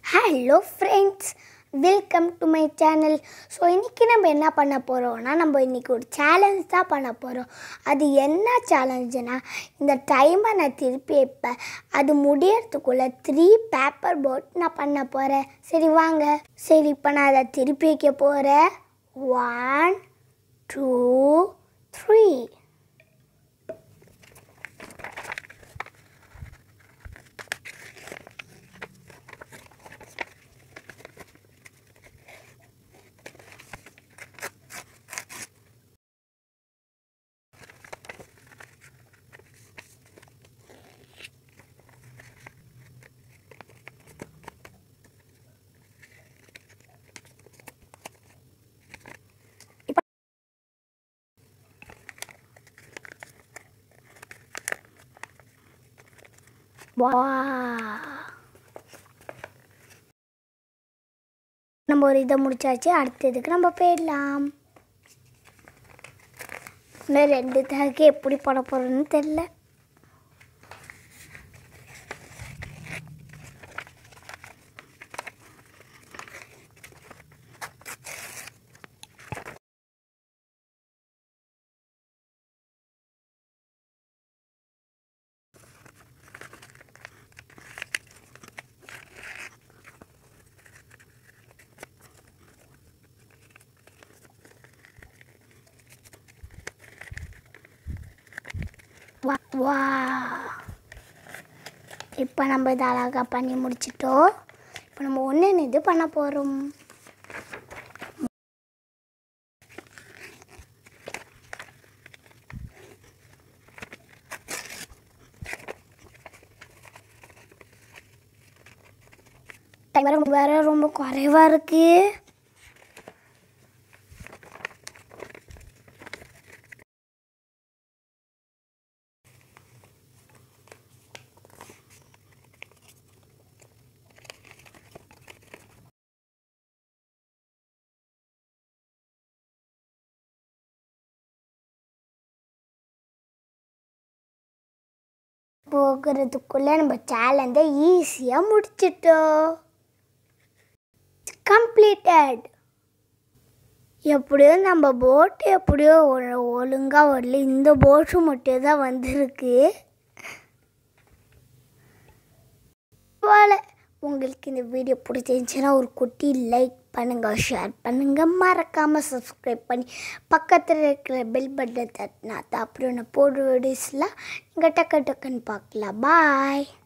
hello friends welcome to my channel so இன்றைக்கி நம்ம என்ன பண்ண போகிறோம்னா நம்ம இன்றைக்கி ஒரு சேலஞ்ச் தான் பண்ண போகிறோம் அது என்ன சேலஞ்சுனா இந்த டைமை நான் திருப்பி வைப்பேன் அது முடியறதுக்குள்ளே த்ரீ பேப்பர் போட் நான் பண்ண போகிறேன் சரி வாங்க சரி இப்போ நான் அதை திருப்பி வைக்க போகிறேன் ஒன் டூ த்ரீ வா நம்ம ஒரு இதை முடிச்சாச்சு அடுத்ததுக்கு நம்ம போயிடலாம் இன்னும் ரெண்டு தாக்கு எப்படி போட போகிறோன்னு தெரில வா வா இப்போ நம்ம இதை அழகாக பண்ணி முடிச்சிட்டோம் இப்போ நம்ம ஒன்று இது பண்ண போகிறோம் டைம் வேற ரொம்ப குறைவாக இருக்குது போகிறதுக்குள்ளே நம்ம சேலஞ்சை ஈஸியாக முடிச்சிட்டோம் கம்ப்ளீட்டட் எப்படியோ நம்ம போட்டு எப்படியோ ஒரு ஒழுங்காக வரல இந்த போட்டு மட்டும் தான் வந்திருக்கு பரவாயில்ல உங்களுக்கு இந்த வீடியோ பிடிச்சிருந்துச்சுன்னா ஒரு குட்டி லைக் பண்ணுங்கள் ஷேர் பண்ணுங்கள் மறக்காமல் சப்ஸ்கிரைப் பண்ணி பக்கத்தில் இருக்கிற பெல் பட்டனை தட்டினா தான் அப்புறம் நான் போடுற வீடியோஸ்லாம் நீங்கள் டக்கு டக்குன்னு பார்க்கலாம் பாய்